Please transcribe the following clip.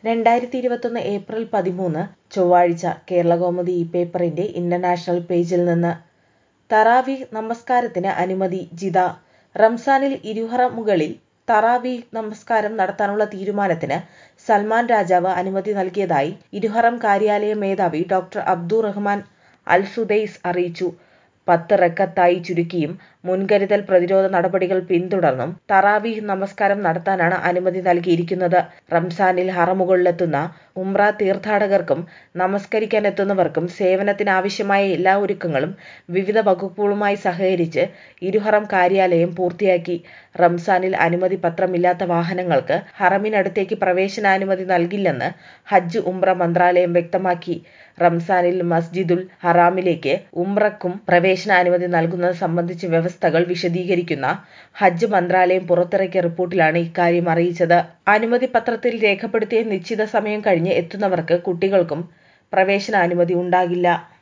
രണ്ടായിരത്തി ഇരുപത്തൊന്ന് ഏപ്രിൽ പതിമൂന്ന് ചൊവ്വാഴ്ച കേരളകൗമുദി ഈ പേപ്പറിന്റെ ഇന്റർനാഷണൽ പേജിൽ നിന്ന് തറാവീഹ് നമസ്കാരത്തിന് അനുമതി ജിദ റംസാനിൽ ഇരുഹറമുകളിൽ തറാവീഹ് നമസ്കാരം നടത്താനുള്ള തീരുമാനത്തിന് സൽമാൻ രാജാവ് അനുമതി നൽകിയതായി ഇരുഹറം കാര്യാലയ മേധാവി ഡോക്ടർ അബ്ദുറഹ്മാൻ അൽ സുദൈസ് അറിയിച്ചു. പത്ത് റക്അത്തായി ചുരുക്കിയും മുൻകരുതൽ പ്രതിരോധ നടപടികൾ പിന്തുടർന്നും തറാവീഹ് നമസ്കാരം നടത്താനാണ് അനുമതി നൽകിയിരിക്കുന്നത്. റംസാനിൽ ഹറമുകളിലെത്തുന്ന ഉംറ തീർത്ഥാടകർക്കും നമസ്കരിക്കാനെത്തുന്നവർക്കും സേവനത്തിനാവശ്യമായ എല്ലാ ഒരുക്കങ്ങളും വിവിധ വകുപ്പുകളുമായി സഹകരിച്ച് ഇരുഹറം കാര്യാലയം പൂർത്തിയാക്കി. റംസാനിൽ അനുമതി പത്രമില്ലാത്ത വാഹനങ്ങൾക്ക് ഹറമിനടുത്തേക്ക് പ്രവേശനാനുമതി നൽകില്ലെന്ന് ഹജ്ജ് ഉംറ മന്ത്രാലയം വ്യക്തമാക്കി. റംസാനിൽ മസ്ജിദുൽ ഹറാമിലേക്ക് ഉംറയ്ക്കും പ്രവേശനാനുമതി നൽകുന്നത് സംബന്ധിച്ച വ്യവസ്ഥകൾ വിശദീകരിക്കുന്ന ഹജ്ജ് മന്ത്രാലയം പുറത്തിറക്കിയ റിപ്പോർട്ടിലാണ് ഇക്കാര്യം അറിയിച്ചത്. അനുമതിപത്രത്തിൽ രേഖപ്പെടുത്തിയ നിശ്ചിത സമയം കഴിഞ്ഞ് എത്തുന്നവർക്ക് കുട്ടികൾക്കും പ്രവേശനാനുമതി ഉണ്ടാകില്ല.